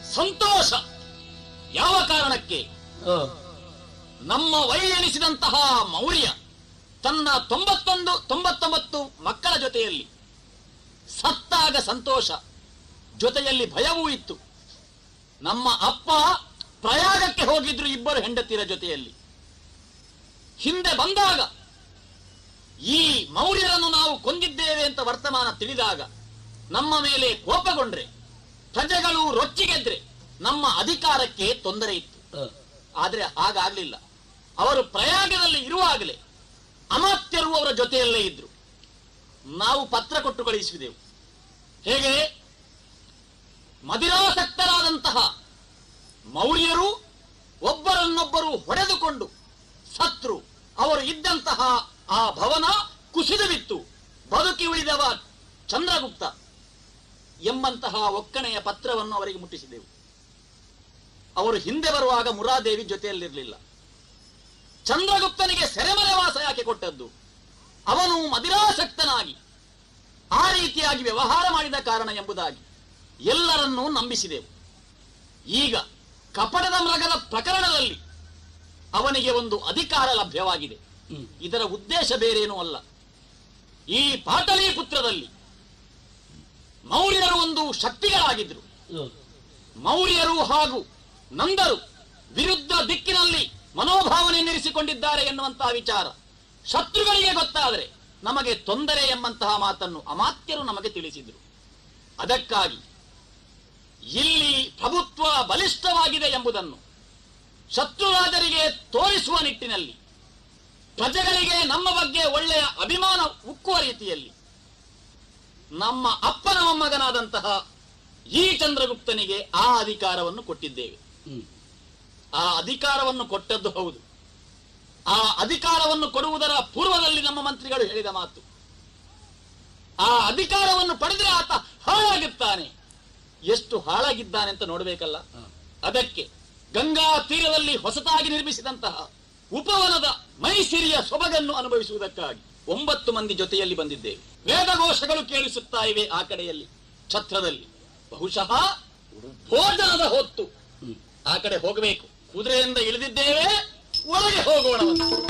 ಸಂತೋಷ ಯಾವ ಕಾರಣಕ್ಕೆ ಆ, ನಮ್ಮ ವೈ ಎನಿಸಿದಂತಹ ಮೌರ್ಯ ತನ್ನ ತೊಂಬತ್ತೊಂದು ತೊಂಬತ್ತೊಂಬತ್ತು ಮಕ್ಕಳ ಜೊತೆಯಲ್ಲಿ ಸತ್ತಾಗ ಸಂತೋಷ ಜೊತೆಯಲ್ಲಿ ಭಯವೂ ಇತ್ತು ನಮ್ಮ ಅಪ್ಪ ಪ್ರಯಾಗಕ್ಕೆ ಹೋಗಿದ್ರು ಇಬ್ಬರು ಹೆಂಡತಿಯರ ಜೊತೆಯಲ್ಲಿ ಹಿಂದೆ ಬಂದಾಗ ಈ ಮೌರ್ಯರನ್ನು ನಾವು ಕೊಂದಿದ್ದೇವೆ ಅಂತ ವರ್ತಮಾನ ತಿಳಿದಾಗ ನಮ್ಮ ಮೇಲೆ ಕೋಪಗೊಂಡ್ರೆ ಪ್ರಜೆಗಳು ರೊಚ್ಚಿಗೆದ್ರೆ ನಮ್ಮ ಅಧಿಕಾರಕ್ಕೆ ತೊಂದರೆ ಇತ್ತು ಆ, ಆದ್ರೆ ಹಾಗಾಗ್ಲಿಲ್ಲ ಅವರು ಪ್ರಯಾಗದಲ್ಲಿ ಇರುವಾಗಲೇ ಅಮಾತ್ಯರು ಅವರ ಜೊತೆಯಲ್ಲೇ ಇದ್ರು ನಾವು ಪತ್ರ ಕೊಟ್ಟು ಕಳುಹಿಸಿದೆವು ಹೇಗೆ ಮದಿರಾಸಕ್ತರಾದಂತಹ ಮೌರ್ಯರು ಒಬ್ಬರನ್ನೊಬ್ಬರು ಹೊಡೆದುಕೊಂಡು ಸತ್ರು ಅವರು ಇದ್ದಂತಹ ಆ ಭವನ ಕುಸಿದು ಬಿತ್ತು ಬದುಕಿ ಉಳಿದವ ಚಂದ್ರಗುಪ್ತ ಎಂಬಂತಹ ಒಕ್ಕಣೆಯ ಪತ್ರವನ್ನು ಅವರಿಗೆ ಮುಟ್ಟಿಸಿದೆವು ಅವರು ಹಿಂದೆ ಬರುವಾಗ ಮುರಾದೇವಿ ಜೊತೆಯಲ್ಲಿರಲಿಲ್ಲ ಚಂದ್ರಗುಪ್ತನಿಗೆ ಸೆರೆಮನೆ ವಾಸ ಯಾಕೆ ಕೊಟ್ಟದ್ದು ಅವನು ಮದಿರಾಸಕ್ತನಾಗಿ ಆ ರೀತಿಯಾಗಿ ವ್ಯವಹಾರ ಮಾಡಿದ ಕಾರಣ ಎಂಬುದಾಗಿ ಎಲ್ಲರನ್ನೂ ನಂಬಿಸಿದೆವು ಈಗ ಕಪಟದ ಮೃಗದ ಪ್ರಕರಣದಲ್ಲಿ ಅವನಿಗೆ ಒಂದು ಅಧಿಕಾರ ಲಭ್ಯವಾಗಿದೆ ಹ್ಮ್. ಇದರ ಉದ್ದೇಶ ಬೇರೇನೂ ಅಲ್ಲ ಈ ಪಾಟಲಿಪುತ್ರದಲ್ಲಿ ಮೌರ್ಯರು ಒಂದು ಶಕ್ತಿಗಳಾಗಿದ್ರು ಆ, ಮೌರ್ಯರು ಹಾಗೂ ನಂದರು ವಿರುದ್ಧ ದಿಕ್ಕಿನಲ್ಲಿ ಮನೋಭಾವನೆ ನಿರಿಸಿಕೊಂಡಿದ್ದಾರೆ ಎನ್ನುವಂತಹ ವಿಚಾರ ಶತ್ರುಗಳಿಗೆ ಗೊತ್ತಾದರೆ ನಮಗೆ ತೊಂದರೆ ಎಂಬಂತಹ ಮಾತನ್ನು ಅಮಾತ್ಯರು ನಮಗೆ ತಿಳಿಸಿದರು ಅದಕ್ಕಾಗಿ ಇಲ್ಲಿ ಪ್ರಭುತ್ವ ಬಲಿಷ್ಠವಾಗಿದೆ ಎಂಬುದನ್ನು ಶತ್ರುರಾಜರಿಗೆ ತೋರಿಸುವ ನಿಟ್ಟಿನಲ್ಲಿ ಪ್ರಜೆಗಳಿಗೆ ನಮ್ಮ ಬಗ್ಗೆ ಒಳ್ಳೆಯ ಅಭಿಮಾನ ಉಕ್ಕುವ ರೀತಿಯಲ್ಲಿ ನಮ್ಮ ಅಪ್ಪನ ಮೊಮ್ಮಗನಾದಂತಹ ಈ ಚಂದ್ರಗುಪ್ತನಿಗೆ ಆ ಅಧಿಕಾರವನ್ನು ಕೊಟ್ಟಿದ್ದೇವೆ ಹ್ಮ್. ಆ ಅಧಿಕಾರವನ್ನು ಕೊಟ್ಟದ್ದು ಹೌದು ಆ ಅಧಿಕಾರವನ್ನು ಕೊಡುವುದರ ಪೂರ್ವದಲ್ಲಿ ನಮ್ಮ ಮಂತ್ರಿಗಳು ಹೇಳಿದ ಮಾತು ಆ ಅಧಿಕಾರವನ್ನು ಪಡೆದರೆ ಆತ ಹಾಳಾಗುತ್ತಾನೆ ಎಷ್ಟು ಹಾಳಾಗಿದ್ದಾನೆ ಅಂತ ನೋಡಬೇಕಲ್ಲ ಆ. ಅದಕ್ಕೆ ಗಂಗಾ ತೀರದಲ್ಲಿ ಹೊಸತಾಗಿ ನಿರ್ಮಿಸಿದಂತಹ ಉಪವನದ ಮೈಸಿರಿಯ ಸೊಬಗನ್ನು ಅನುಭವಿಸುವುದಕ್ಕಾಗಿ ಒಂಬತ್ತು ಮಂದಿ ಜೊತೆಯಲ್ಲಿ ಬಂದಿದ್ದೇವೆ ವೇದಘೋಷಗಳು ಕೇಳಿಸುತ್ತಾ ಇವೆ ಆ ಕಡೆಯಲ್ಲಿ ಛತ್ರದಲ್ಲಿ ಬಹುಶಃ ಭೋಜನದ ಹೊತ್ತು ಹ್ಮ್. ಆ ಕಡೆ ಹೋಗಬೇಕು ಕುದುರೆಯಿಂದ ಇಳಿದಿದ್ದೇವೆ ಒಳಗೆ ಹೋಗೋಣ